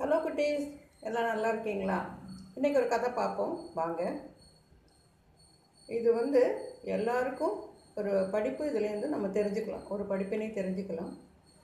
hello குட்டீஸ் எல்லாம் நல்லா இருக்கீங்களா இன்றைக்கி ஒரு கதை பார்ப்போம் வாங்க இது வந்து எல்லாருக்கும் ஒரு படிப்பு இதுலேருந்து நம்ம தெரிஞ்சுக்கலாம் ஒரு படிப்பினை தெரிஞ்சுக்கலாம்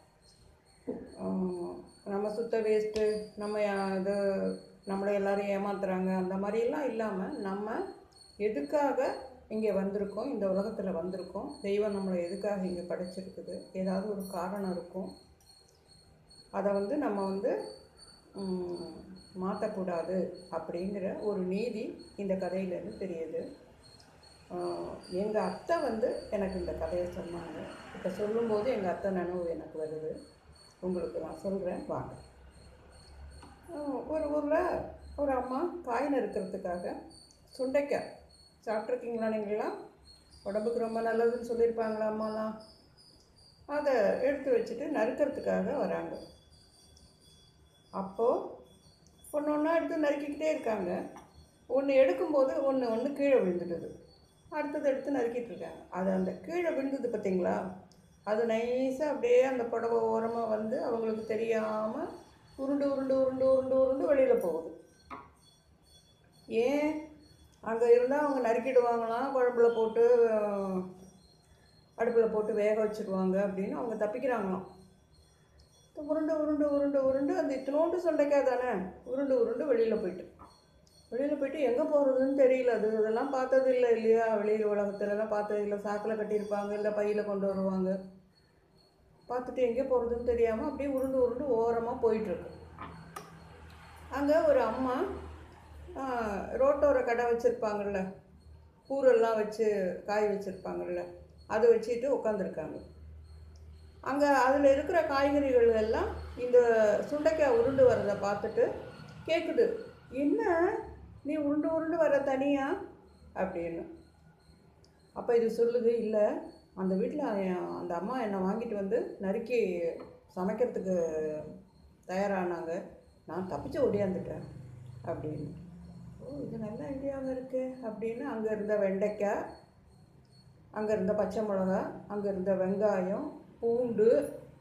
ஆஹ் நம்ம சுத்த வேஸ்ட்டு நம்ம யா- இது நம்மளை எல்லாரும் ஏமாத்துறாங்க அந்த மாதிரிலாம் இல்லாமல் நம்ம எதுக்காக இங்கே வந்திருக்கோம் இந்த உலகத்தில் வந்திருக்கோம் தெய்வம் நம்மளை எதுக்காக இங்கே படைச்சிருக்குது ஏதாவது ஒரு காரணம் இருக்கும் அதை வந்து நம்ம வந்து ம், மாற்றக்கூடாது அப்படிங்கிற ஒரு நீதி இந்த கதையிலேருந்து தெரியுது எங்கள் அத்தை வந்து எனக்கு இந்த கதையை சொன்னாங்க இப்போ சொல்லும்போது எங்கள் அத்தை நினைவு எனக்கு வருது உங்களுக்கு நான் சொல்கிறேன் வாங்க ஆஹ் ஒரு ஊரில் ஒரு அம்மா காய் நறுக்கிறதுக்காக சுண்டைக்காய் சாப்பிட்ருக்கீங்களா நீங்களாம் உடம்புக்கு ரொம்ப நல்லதுன்னு சொல்லியிருப்பாங்களா அம்மாலாம் அதை எடுத்து வச்சுட்டு நறுக்கிறதுக்காக வராங்க அப்போது ஒன்று ஒன்றா எடுத்து நறுக்கிக்கிட்டே இருக்காங்க ஒன்று எடுக்கும்போது ஒன்று ஒன்று கீழே விழுந்துடுது அடுத்தது எடுத்து நறுக்கிட்டு இருக்காங்க அது அந்த கீழே விழுந்தது பார்த்தீங்களா அது நைஸாக அப்படியே அந்த புடவை ஓரமாக வந்து அவங்களுக்கு தெரியாமல் உருண்டு உருண்டு உருண்டு உருண்டு உருண்டு வெளியில் போகுது ஏன் அங்கே இருந்தால் அவங்க நறுக்கிடுவாங்களாம் குழம்புல போட்டு அடுப்பில் போட்டு வேக வச்சுடுவாங்க அப்படின்னு அவங்க தப்பிக்கிறாங்களாம் உருண்டு உருண்டு உருண்டு உருண்டு அந்த இத்தினோண்டு சொண்டைக்காய் தானே உருண்டு உருண்டு வெளியில் போயிட்டு வெளியில் போயிட்டு எங்கே போகிறதுன்னு தெரியல அது இதெல்லாம் பார்த்தது இல்லை இல்லையா வெளியில் உலகத்துலலாம் பார்த்தது இல்லை சாக்கில் கட்டியிருப்பாங்க இல்லை பையில் கொண்டு வருவாங்க பார்த்துட்டு எங்கே போகிறதுன்னு தெரியாமல் அப்படியே உருண்டு உருண்டு ஓரமாக போயிட்டுருக்கு அங்கே ஒரு அம்மா ஆ, ரோட்டோர கடை வச்சுருப்பாங்கல்ல கூரெல்லாம் வச்சு காய் வச்சுருப்பாங்கல்ல அதை வச்சுட்டு உட்காந்துருக்காங்க அங்கே அதில் இருக்கிற காய்கறிகள் எல்லாம் இந்த சுண்டைக்காய் உருண்டு வர்றதை பார்த்துட்டு கேட்குது என்ன நீ உருண்டு உருண்டு வர தனியா அப்படின்னு அப்போ இது சொல்லுது இல்லை அந்த வீட்டில் அந்த அம்மா என்னை வாங்கிட்டு வந்து நறுக்கி சமைக்கிறதுக்கு தயாரானாங்க நான் தப்பிச்சு ஓடியாந்துட்டேன் அப்படின்னு ஓ இது நல்ல ஐடியாவாக இருக்கு அப்படின்னு அங்கே இருந்த வெண்டைக்காய் அங்கே இருந்த பச்சை மிளகா அங்கே இருந்த வெங்காயம் பூண்டு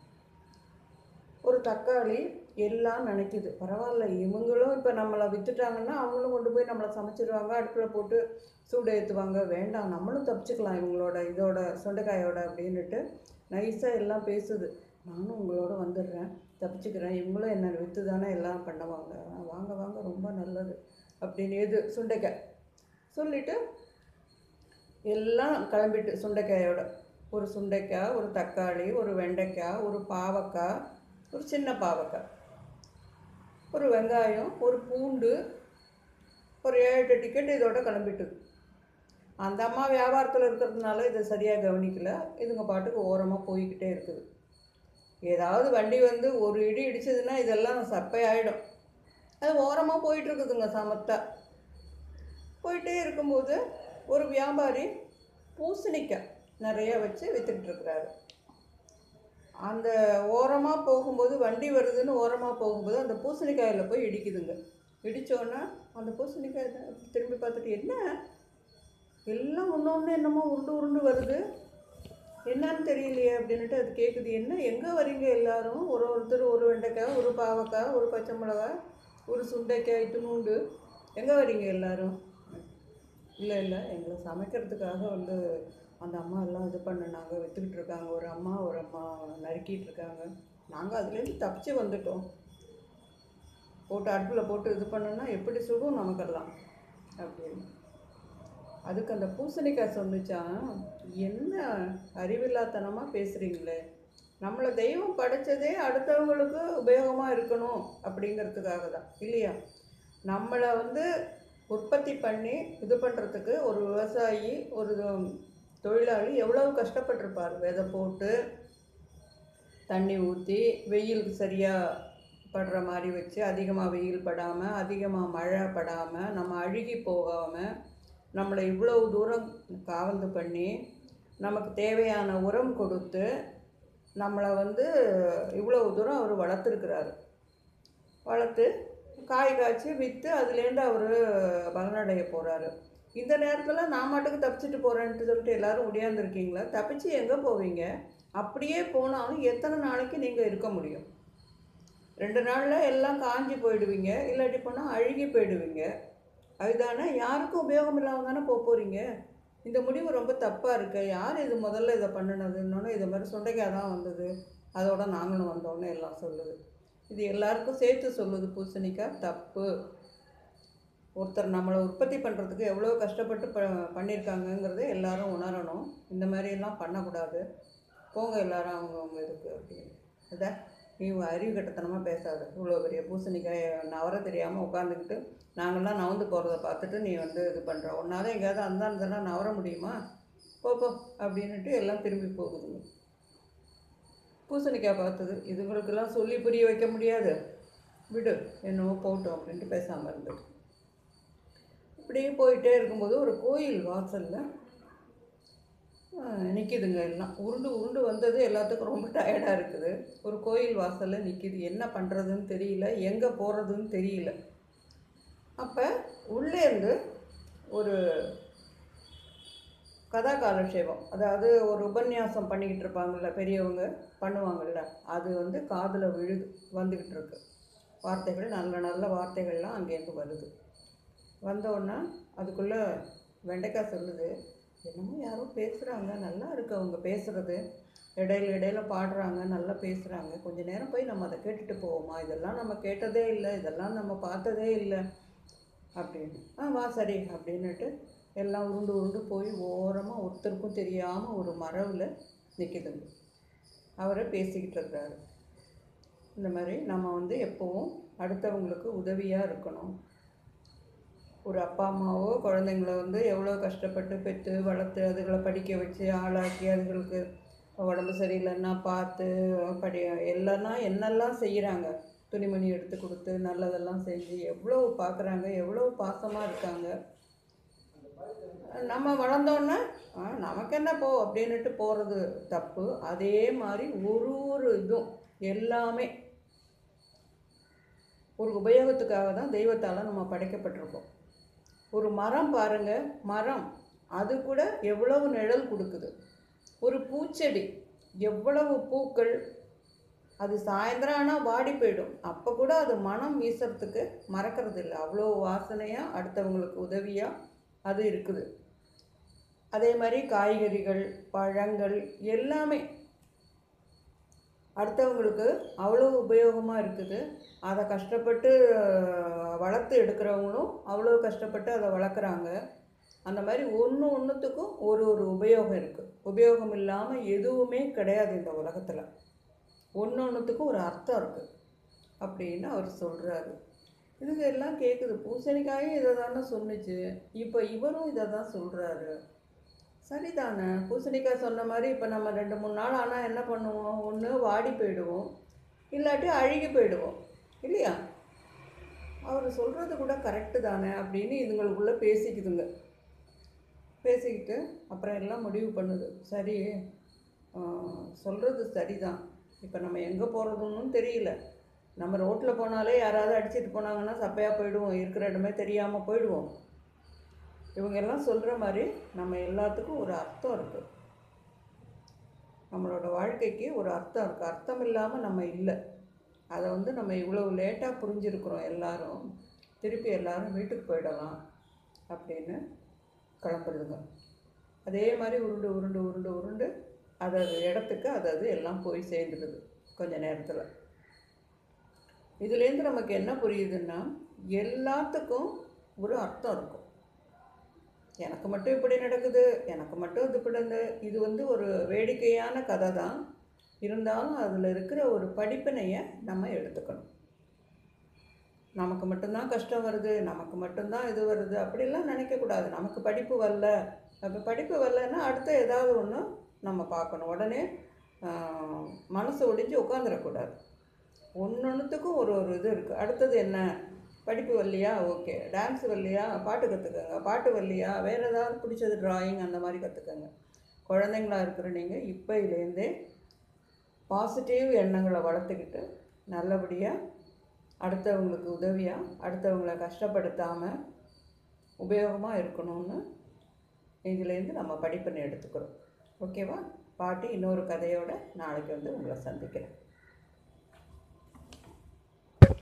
ஒரு தக்காளி எல்லாம் நினைக்குது பரவாயில்ல இவங்களும் இப்போ நம்மளை விற்றுட்டாங்கன்னா அவங்களும் கொண்டு போய் நம்மளை சமைச்சிருவாங்க அடுப்பில் போட்டு சூடு ஏற்றுவாங்க வேண்டாம் நம்மளும் தப்பிச்சுக்கலாம் இவங்களோட இதோட சொண்டைக்காயோட அப்படின்னுட்டு நைஸாக எல்லாம் பேசுது நானும் உங்களோட வந்துடுறேன் தப்பிச்சுக்கிறேன் இவங்களும் என்ன விற்று தானே எல்லாம் பண்ணுவாங்க ஆ, வாங்க வாங்க ரொம்ப நல்லது அப்படின்னு எது சுண்டைக்காய் சொல்லிவிட்டு எல்லாம் கிளம்பிட்டு சுண்டைக்காயோட ஒரு சுண்டைக்காய் ஒரு தக்காளி ஒரு வெண்டைக்காய் ஒரு பாவக்காய் ஒரு சின்ன பாவக்காய் ஒரு வெங்காயம் ஒரு பூண்டு ஒரு ஏழு எட்டு டிக்கெட் இதோட கிளம்பிட்டு அந்த அம்மா வியாபாரத்தில் இருக்கிறதுனால இதை சரியாக கவனிக்கல இதுங்க பாட்டுக்கு ஓரமாக போய்கிட்டே இருக்குது ஏதாவது வண்டி வந்து ஒரு இடி இடிச்சதுன்னா இதெல்லாம் சப்பையாயிடும் அது ஓரமாக போயிட்டு இருக்குதுங்க சமத்தா போயிட்டே இருக்கும்போது ஒரு வியாபாரி பூசணிக்காய் நிறைய வச்சு வித்துக்கிட்டு இருக்கிறாரு அந்த ஓரமாக போகும்போது வண்டி வருதுன்னு ஓரமாக போகும்போது அந்த பூசணிக்காயில் போய் இடிக்குதுங்க இடித்தோன்னா அந்த பூசணிக்காய் தான் திரும்பி பார்த்துட்டு என்ன எல்லாம் ஒன்று ஒன்று என்னமோ உருண்டு உருண்டு வருது என்னன்னு தெரியலையே அப்படின்னுட்டு அது கேட்குது என்ன எங்கே வரீங்க எல்லாரும் ஒரு ஒருத்தர் ஒரு வெண்டைக்காய் ஒரு பாவக்காய் ஒரு பச்சை மிளகாய் ஒரு சுண்டைக்காய் இத்துணூண்டு எங்கே வரீங்க எல்லாரும் இல்லை இல்லை எங்களை சமைக்கிறதுக்காக வந்து அந்த அம்மா எல்லாம் இது பண்ணினாங்க விற்றுக்கிட்டு இருக்காங்க ஒரு அம்மா ஒரு அம்மா நறுக்கிட்டு இருக்காங்க நாங்கள் அதுலேருந்து தப்பிச்சு வந்துட்டோம் போட்டு அடுப்பில் போட்டு இது பண்ணோன்னா எப்படி சுடும் நமக்கெல்லாம் அப்படின்னு அதுக்கு அந்த பூசணிக்காய் சொன்னுச்சான் என்ன அறிவில்லாத்தனமாக பேசுகிறீங்களே நம்மளை தெய்வம் படைச்சதே அடுத்தவங்களுக்கு உபயோகமாக இருக்கணும் அப்படிங்கிறதுக்காக தான் இல்லையா நம்மளை வந்து உற்பத்தி பண்ணி இது பண்ணுறதுக்கு ஒரு விவசாயி ஒரு தொழிலாளி எவ்வளவு கஷ்டப்பட்டிருப்பார் விதை போட்டு தண்ணி ஊற்றி வெயிலுக்கு சரியாக படுற மாதிரி வச்சு அதிகமாக வெயில் படாமல் அதிகமாக மழை படாமல் நம்ம அழுகி போகாமல் நம்மளை இவ்வளவு தூரம் காவந்து பண்ணி நமக்கு தேவையான உரம் கொடுத்து நம்மளை வந்து இவ்வளவு தூரம் அவர் வளர்த்துருக்கிறாரு வளர்த்து காய் காய்ச்சி விற்று அதுலேருந்து அவர் பலனடைய போகிறாரு இந்த நேரத்தில் நான் மாட்டுக்கு தப்பிச்சிட்டு போகிறேன்ட்டு சொல்லிட்டு எல்லாரும் ஒடியாந்துருக்கீங்களா தப்பிச்சு எங்கே போவீங்க அப்படியே போனாலும் எத்தனை நாளைக்கு நீங்கள் இருக்க முடியும் ரெண்டு நாளில் எல்லாம் காஞ்சி போயிடுவீங்க இல்லாட்டி போனால் அழுகி போயிடுவீங்க அதுதானே யாருக்கும் உபயோகம் இல்லாமல் தானே போக போகிறீங்க இந்த முடிவு ரொம்ப தப்பாக இருக்கு யார் இது முதல்ல இதை பண்ணினதுன்னொன்னே இது மாதிரி சுண்டைக்காய் தான் வந்தது அதோட நாங்களும் வந்தோன்னே எல்லாம் சொல்லுது இது எல்லாருக்கும் சேர்த்து சொல்லுது பூசணிக்காய் தப்பு ஒருத்தர் நம்மளை உற்பத்தி பண்ணுறதுக்கு எவ்வளோ கஷ்டப்பட்டு ப பண்ணியிருக்காங்கங்கிறத எல்லாரும் உணரணும் இந்த மாதிரியெல்லாம் பண்ணக்கூடாது போங்க எல்லாரும் அவங்கவுங்க இதுக்கு அப்படின்னு இதா நீ உன் அறிவு கட்டத்தனமாக பேசாத இவ்வளோ பெரிய பூசணிக்காய் நவர தெரியாமல் உட்காந்துக்கிட்டு நாங்கள்லாம் நவந்து போகிறத பார்த்துட்டு நீ வந்து இது பண்ணுற ஒன்றால் எங்கேயாவது அந்த இதெல்லாம் நவர முடியுமா போ போ அப்படின்னுட்டு எல்லாம் திரும்பி போகுதுங்க பூசணிக்காய் பார்த்தது இதுங்களுக்கெல்லாம் சொல்லி புரிய வைக்க முடியாது விடு என்னவோ போட்டோம் அப்படின்ட்டு பேசாமல் இருந்தது இப்படியே போயிட்டே இருக்கும்போது ஒரு கோயில் வாசலில் நிற்கிதுங்க எல்லாம் உருண்டு உருண்டு வந்தது எல்லாத்துக்கும் ரொம்ப டயர்டாக இருக்குது ஒரு கோயில் வாசலில் நிற்கிது என்ன பண்ணுறதுன்னு தெரியல எங்கே போகிறதுன்னு தெரியல அப்போ உள்ளே இருந்து ஒரு கதா காலட்சேபம் அதாவது ஒரு உபன்யாசம் பண்ணிக்கிட்டு இருப்பாங்கள்ல பெரியவங்க பண்ணுவாங்கள்ல அது வந்து காதில் விழுது வந்துக்கிட்டு இருக்கு வார்த்தைகள் நல்ல நல்ல வார்த்தைகள்லாம் அங்கேருந்து வருது வந்தோடனே அதுக்குள்ளே வெண்டைக்காய் சொல்லுது என்னமோ யாரோ பேசுகிறாங்க நல்லா இருக்கு அவங்க பேசுகிறது இடையில இடையில பாடுறாங்க நல்லா பேசுகிறாங்க கொஞ்ச நேரம் போய் நம்ம அதை கேட்டுட்டு போவோமா இதெல்லாம் நம்ம கேட்டதே இல்லை இதெல்லாம் நம்ம பார்த்ததே இல்லை அப்படின்னு ஆ வா சரி அப்படின்னுட்டு எல்லாம் உருண்டு உருண்டு போய் ஓரமாக ஒருத்தருக்கும் தெரியாமல் ஒரு மரவில் நிற்கிதுங்க அவரை பேசிக்கிட்டு இருக்கிறாரு இந்த மாதிரி நம்ம வந்து எப்போவும் அடுத்தவங்களுக்கு உதவியாக இருக்கணும் ஒரு அப்பா அம்மாவோ குழந்தைங்கள வந்து எவ்வளோ கஷ்டப்பட்டு பெற்று வளர்த்து அதுகளை படிக்க வச்சு ஆளாக்கி அதுங்களுக்கு உடம்பு சரியில்லைன்னா பார்த்து படி எல்லாம்னா என்னெல்லாம் செய்கிறாங்க துணிமணி எடுத்து கொடுத்து நல்லதெல்லாம் செஞ்சு எவ்வளோ பார்க்குறாங்க எவ்வளோ பாசமாக இருக்காங்க நம்ம வளர்ந்தோன்னே "ஆ, நமக்கு என்ன போ அப்படின்னுட்டு போகிறது தப்பு அதே மாதிரி ஒரு ஒரு இதுவும் எல்லாமே ஒரு உபயோகத்துக்காக தான் தெய்வத்தால் நம்ம படைக்கப்பட்டிருக்கோம் ஒரு மரம் பாருங்க மரம் அது கூட எவ்வளவு நிழல் கொடுக்குது ஒரு பூச்செடி எவ்வளவு பூக்கள் அது சாயந்தரம் ஆனால் வாடி போயிடும் அப்போ கூட அது மனம் வீசுறதுக்கு மறக்கிறது இல்லை அவ்வளோ வாசனையாக அடுத்தவங்களுக்கு உதவியாக அது இருக்குது அதே மாதிரி காய்கறிகள் பழங்கள் எல்லாமே அடுத்தவங்களுக்கு அவ்வளோ உபயோகமாக இருக்குது அதை கஷ்டப்பட்டு அஹ், வளர்த்து எடுக்கிறவங்களும் அவ்வளோ கஷ்டப்பட்டு அதை வளர்க்குறாங்க அந்த மாதிரி ஒன்று ஒன்றுத்துக்கும் ஒரு ஒரு உபயோகம் இருக்குது உபயோகம் இல்லாமல் எதுவுமே கிடையாது இந்த உலகத்தில் ஒன்று ஒன்றுத்துக்கும் ஒரு அர்த்தம் இருக்குது அப்படின்னு அவர் சொல்கிறாரு இதுங்க எல்லாம் கேட்குது பூசணிக்காயும் இதை தானே சொன்னுச்சு இப்போ இவரும் இதை தான் சொல்கிறாரு சரிதானே பூசணிக்காய் சொன்ன மாதிரி இப்போ நம்ம ரெண்டு மூணு நாள் ஆனால் என்ன பண்ணுவோம் ஒன்று வாடி போயிடுவோம் இல்லாட்டி அழுகி போயிடுவோம் இல்லையா அவர் சொல்கிறது கூட கரெக்டு தானே அப்படின்னு இதுங்களுக்குள்ளே பேசிக்குதுங்க பேசிக்கிட்டு அப்புறம் எல்லாம் முடிவு பண்ணுது சரி சொல்கிறது சரிதான் இப்போ நம்ம எங்கே போகிறதுன்னு தெரியல நம்ம ரோட்டில் போனாலே யாராவது அடிச்சிட்டு போனாங்கன்னா சப்பையாக போயிடுவோம் இருக்கிற இடமே தெரியாமல் போயிடுவோம் இவங்க எல்லாம் சொல்கிற மாதிரி நம்ம எல்லாத்துக்கும் ஒரு அர்த்தம் இருக்குது நம்மளோட வாழ்க்கைக்கு ஒரு அர்த்தம் இருக்குது அர்த்தம் இல்லாமல் நம்ம இல்லை அதை வந்து நம்ம இவ்வளோ லேட்டாக புரிஞ்சிருக்கிறோம் எல்லாரும் திருப்பி எல்லாரும் வீட்டுக்கு போயிடலாம் அப்படின்னு கிளம்புறதுங்க அதே மாதிரி உருண்டு உருண்டு உருண்டு உருண்டு அதது இடத்துக்கு அதது எல்லாம் போய் சேர்ந்துடுது கொஞ்ச நேரத்தில் இதுலேருந்து நமக்கு என்ன புரியுதுன்னா எல்லாத்துக்கும் ஒரு அர்த்தம் இருக்கும் எனக்கு மட்டும் இப்படி நடக்குது எனக்கு மட்டும் இது இப்படி இந்த- இது வந்து ஒரு வேடிக்கையான கதை தான் இருந்தாலும் அதில் இருக்கிற ஒரு படிப்பினையை நம்ம எடுத்துக்கணும் நமக்கு மட்டும்தான் கஷ்டம் வருது நமக்கு மட்டும்தான் இது வருது அப்படிலாம் நினைக்கக்கூடாது நமக்கு படிப்பு வரல அப்போ படிப்பு வரலன்னா அடுத்த ஏதாவது ஒன்று நம்ம பார்க்கணும் உடனே ஆஹ், மனசு ஒடிஞ்சு உட்காந்துடக்கூடாது ஒன்றொன்றுத்துக்கும் ஒரு ஒரு இது இருக்குது அடுத்தது என்ன படிப்பு வரலையா ஓகே டான்ஸ் வரலையா பாட்டு கற்றுக்கங்க பாட்டு வரலையா வேறு ஏதாவது பிடிச்சது டிராயிங் அந்த மாதிரி கற்றுக்கங்க குழந்தைங்களா இருக்கிற நீங்கள் இப்போலேருந்தே பாசிட்டிவ் எண்ணங்களை வளர்த்துக்கிட்டு நல்லபடியாக அடுத்தவங்களுக்கு உதவியாக அடுத்தவங்களை கஷ்டப்படுத்தாமல் உபயோகமாக இருக்கணும்னு இதுலேருந்து நம்ம படிப்பினை எடுத்துக்கிறோம் ஓகேவா பாட்டி இன்னொரு கதையோட நாளைக்கு வந்து உங்களை சந்திக்கிறேன்